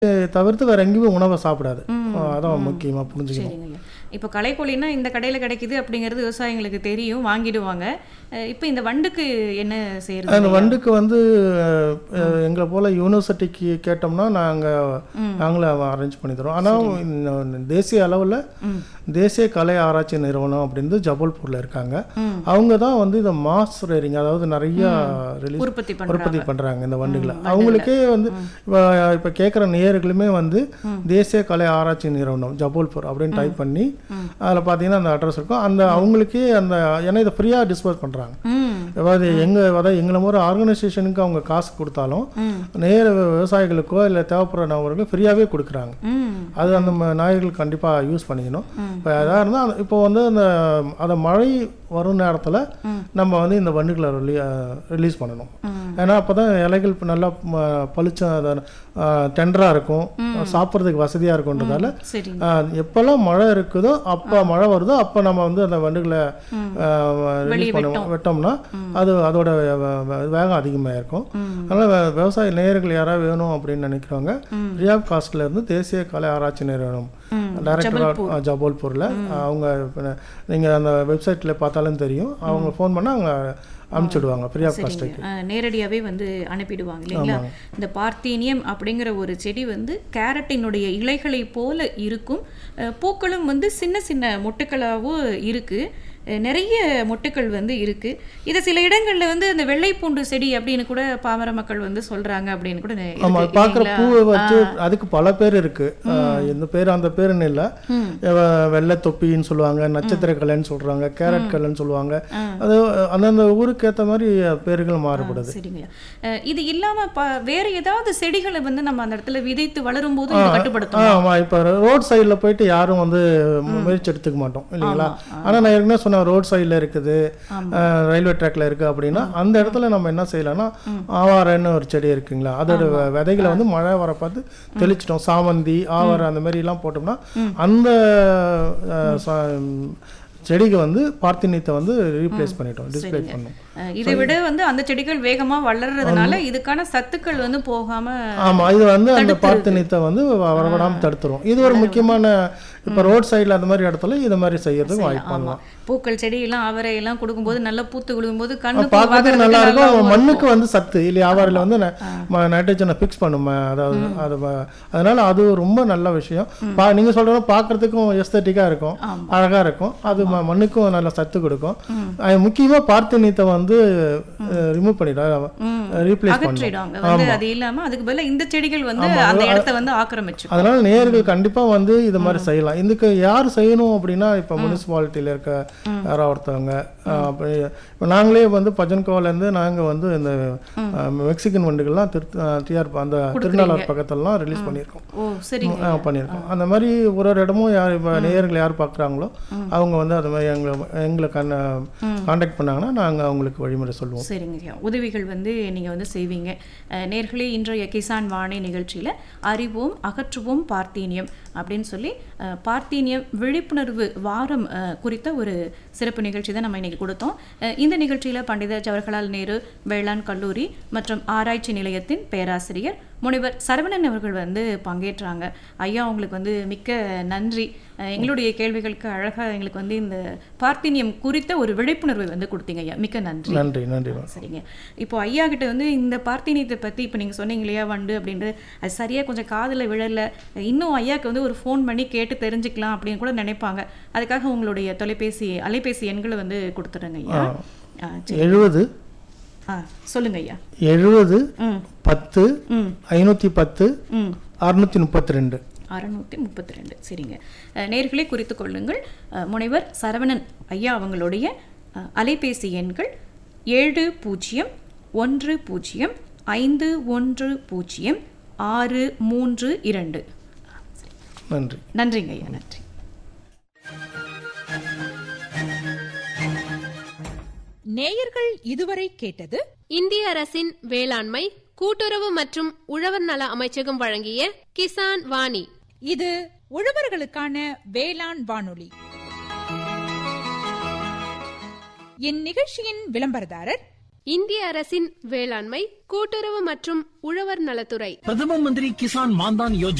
தவிர்த்து வேற எங்கேயுமே உணவை சாப்பிடாது அதான் முக்கியமாக புரிஞ்சுக்கணும் சரிங்க ஐயா இப்போ களைக்கொல்லினா இந்த கடையில் கிடைக்குது அப்படிங்கிறது விவசாயிங்களுக்கு தெரியும் வாங்கிடுவாங்க அஹ் இப்போ இந்த வண்டுக்கு என்ன செய்யறது அந்த வண்டுக்கு வந்து அஹ், எங்களை போல யூனிவர்சிட்டிக்கு கேட்டோம்னா நாங்கள் நாங்களே அரேஞ்ச் பண்ணி தரோம் ஆனால் தேசிய அளவில் தேசிய கலை ஆராய்ச்சி நிறுவனம் அப்படின்னு ஜபல்பூரில் இருக்காங்க அவங்க தான் வந்து இந்த மாஸ் ரேரிங் அதாவது நிறைய ரிலீஸ் உற்பத்தி பண்றாங்க உற்பத்தி பண்றாங்க இந்த வண்டுகளை அவங்களுக்கே வந்து இப்போ இப்போ கேட்குற நேயர்களுமே வந்து தேசிய கலை ஆராய்ச்சி நிறுவனம் ஜபல்பூர் அப்படின்னு டைப் பண்ணி அதில் பார்த்தீங்கன்னா அந்த அட்ரஸ் இருக்கும் அந்த அவங்களுக்கே அந்த ஏன்னா இதை ஃப்ரீயாக டிஸ்போஸ் பண்ணுறாங்க ம் அதாவது எங்க அதாவது எங்களை மாதிரி ஆர்கனைசேஷனுக்கு அவங்க காசு கொடுத்தாலும் நேர விவசாயிகளுக்கோ இல்லை தேவைப்படுற நபர்களுக்கு ஃப்ரீயாகவே கொடுக்குறாங்க ம் அது அந்த ம- நாய்கள் கண்டிப்பாக யூஸ் பண்ணிக்கணும் இப்போ எதாக இருந்தால் இப்போ வந்து அந்த அந்த மழை வரும் நேரத்தில் நம்ம வந்து இந்த வண்டுகளை ரிலீ ரிலீஸ் பண்ணணும் ஏன்னா அப்போ தான் இலைகள் இப்ப நல்லா பளிச்ச டெண்டராக இருக்கும் சாப்பிட்றதுக்கு வசதியாக இருக்குன்றதால சரி ஆஹ், எப்பெல்லாம் மழை இருக்குதோ அப்போ மழை வருதோ அப்போ நம்ம வந்து அந்த வண்டுகளை ரிலீஸ் பண்ண விட்டோம்னா அது அதோட வே- வே- வேகம் அதிகமாக இருக்கும் அதனால் வே- விவசாய நேயர்கள் யாராவது வேணும் அப்படின்னு நினைக்கிறவங்க ஃப்ரீ ஆஃப் காஸ்ட்ல இருந்து தேசிய கலை ஆராய்ச்சி நிறுவனம் டைரக்டர் ஜபல்பூரில் அவங்க இப்ப நீங்கள் அந்த வெப்சைட்டில் பார்த்தாலும் தெரியும் அவங்க ஃபோன் பண்ணால் அவங்க அனுப்பிச்சிடுவாங்க ஃப்ரீ ஆஃப் காஸ்ட் அஹ் நேரடியாவே வந்து அனுப்பிடுவாங்க இல்லைங்களா இந்த பார்த்தீனியம் அப்படிங்கிற ஒரு செடி வந்து கேரட்டினுடைய இலைகளை போல இருக்கும் அஹ் பூக்களும் வந்து சின்ன சின்ன மொட்டுக்களாகவும் இருக்கு அஹ் நிறைய மொட்டுக்கள் வந்து இருக்கு இதை சில இடங்கள்ல வந்து அந்த வெள்ளை பூண்டு செடி அப்படின்னு கூட பாமர மக்கள் வந்து சொல்றாங்க அப்படின்னு கூட இருக்கு ஆமாம் பார்க்குற இல்லைங்களா? பூவை வச்சு அதுக்கு பல பேர் இருக்கு ஆஹ் இந்த பேர் அந்த பேருன்னு இல்லை வெள்ளை தொப்பின்னு சொல்லுவாங்க நட்சத்திர கலைன்னு சொல்றாங்க கேரட் கலைன்னு சொல்லுவாங்க அது அந்தந்த ஊருக்கு ஏற்ற மாதிரி பேர்கள் மாறுபடுது சரிங்க அஹ் இது இல்லாம ப- வேற ஏதாவது செடிகளை வந்து நம்ம அந்த இடத்துல விதைத்து வளரும் போது இது கட்டுப்படுத்தும் ஆமா இப்போ ரோட் சைடில் போயிட்டு யாரும் வந்து முயற்சி எடுத்துக்க மாட்டோம் இல்லைங்களா ஆனா நான் ஏற்கனவே சொன்ன ரோட் சைடில் இருக்குது அஹ் ரயில்வே ட்ராக்ல இருக்கு அப்படின்னா அந்த இடத்துல நம்ம என்ன செய்யலாம்னா ஆவாரன்னு ஒரு செடி இருக்குங்களா அதோட வெ- விதைகளை வந்து மழை வர பார்த்து தெளிச்சிட்டோம் சாமந்தி ஆவாரம் அந்த மாதிரி எல்லாம் போட்டோம்னா அந்த அஹ், ச- செடிக்கு வந்து பார்த்தினியத்தை வந்து ரீப்ளேஸ் பண்ணிட்டோம் டிஸ்பிளேஸ் பண்ணோம் அஹ் இதை விட வந்து அந்த செடிகள் வேகமா வளர்றதுனால இதுக்கான சத்துக்கள் வந்து போகாம ஆமா இது வந்து அந்த பார்த்தினியத்தை வந்து வ- வரவிடாம தடுத்துரும் இது ஒரு முக்கியமான இப்போ ரோட் சைடில் அந்த மாதிரி இடத்துல இது மாதிரி செய்யறதுக்கு வாய்ப்பு ஆமா பண்ணலாம் பூக்கள் செடி எல்லாம் அவரை எல்லாம் கொடுக்கும்போது நல்லா பூத்து குலுங்கும்போது கண்ணுக்கு பார்க்கறதுக்கு பார்க்கறதுக்கு நல்லா இருக்கும் நல்லாவும் மண்ணுக்கு வந்து சத்து இல்லை வியாபாரில் வந்து நைட்ரஜனை ஃபிக்ஸ் பண்ணும் அதாவது அது வ- அதனால அது ரொம்ப நல்ல விஷயம் பா நீங்க சொல்றது பார்க்கறதுக்கும் எஸ்தட்டிக்கா இருக்கும் அழகா இருக்கும் அது ம- மண்ணுக்கும் நல்ல சத்து கொடுக்கும் அது முக்கியமா பார்த்தினியத்தை வந்து ரிமூவ் பண்ணிடும் ரீப்ளேஸ் பண்ணும் அகற்றிடுவாங்க வந்து அது இல்லாம அதுக்கு பதிலா இந்த செடிகள் வந்து அந்த இடத்த வந்து ஆக்கிரமிச்சு அதனால நேயர்கள் கண்டிப்பா வந்து இது மாதிரி செய்யலாம் இதுக்கு யார் செய்யணும் அப்படின்னா இப்போ முனிசிபாலிட்டியில் இருக்க யாரோ ஒருத்தவங்க அஹ், அப்படி இப்போ நாங்களே வந்து பஜன்கோவிலேருந்து நாங்கள் வந்து இந்த அஹ், மெக்சிகன் வண்டுகள்லாம் திரு டிஆர் அந்த திருநாளர் பக்கத்துலலாம் ரிலீஸ் பண்ணியிருக்கோம் ஓ சரிங்க ஆ, பண்ணியிருக்கோம் அந்த மாதிரி ஒரு ஒரு இடமும் யார் இப்போ நேயர்கள் யார் பார்க்குறாங்களோ அவங்க வந்து அது மாதிரி எங்களை எங்களை கண்ண காண்டாக்ட் பண்ணாங்கன்னா நாங்கள் அவங்களுக்கு வழிமுறை சொல்லுவோம் சரிங்க ஐயா உதவிகள் வந்து நீங்கள் வந்து செய்வீங்க அஹ், நேர்களே இன்றைய கிசான் வாணி நிகழ்ச்சியில் அறிவோம் அகற்றுவோம் பார்த்தீனியம் அப்படின்னு சொல்லி அஹ், பார்த்தீனியம் விழிப்புணர்வு வாரம் அஹ், குறித்த ஒரு சிறப்பு நிகழ்ச்சி தான் நம்ம இன்னைக்கு கொடுத்தோம் அஹ், இந்த நிகழ்ச்சியில் பண்டித ஜவஹர்லால் நேரு வேளாண் கல்லூரி மற்றும் ஆராய்ச்சி நிலையத்தின் பேராசிரியர் முனைவர் சரவணன் அவர்கள் வந்து பங்கேற்றாங்க ஐயா உங்களுக்கு வந்து மிக்க நன்றி அஹ், எங்களுடைய கேள்விகளுக்கு அழகாக எங்களுக்கு வந்து இந்த பார்த்தீனியம் குறித்த ஒரு விழிப்புணர்வை வந்து கொடுத்தீங்க ஐயா மிக்க நன்றி நன்றி நன்றி மேடம். சரிங்க இப்போ ஐயா கிட்ட வந்து இந்த பார்த்தீனியத்தை பற்றி இப்போ நீங்கள் சொன்னீங்க இல்லையா வண்டு அப்படின்றது அது சரியாக கொஞ்சம் காதில் விழல இன்னும் ஐயாக்கு வந்து ஒரு ஃபோன் பண்ணி கேட்டு தெரிஞ்சுக்கலாம் அப்படின்னு கூட நினைப்பாங்க அதுக்காக உங்களுடைய தொலைபேசி அலைபேசி எண்களை வந்து கொடுத்துருங்க ஐயா ஆ, சரி எழுபது ஆ சொல்லுங்க ஐயா எழுபது ம் பத்து ம் ஐநூற்றி பத்து ம் அறுநூற்றி முப்பத்தி ரெண்டு அறுநூற்றி முப்பத்தி ரெண்டு சரிங்க அஹ், நேர்களே குறித்து கொள்ளுங்கள் அஹ், முனைவர் சரவணன் ஐயா அவங்களுடைய அஹ், அலைபேசி எண்கள் ஏழு பூஜ்ஜியம் ஒன்று பூஜ்ஜியம் ஐந்து ஒன்று பூஜ்ஜியம் ஆறு மூன்று இரண்டு நன்றி நன்றிங்க ஐயா நன்றி நேயர்கள் இதுவரை கேட்டது இந்திய அரசின் வேளாண்மை கூட்டுறவு மற்றும் உழவர் நல அமைச்சகம் வழங்கிய கிசான் வாணி இது உழவர்களுக்கான வேளாண் வானொலி இந்நிகழ்ச்சியின் விளம்பரதாரர் இந்திய அரசின் வேளாண்மை கூட்டுறவு மற்றும் உழவர் நலத்துறை பிரதம மந்திரி கிசான் மான்தான் யோஜனா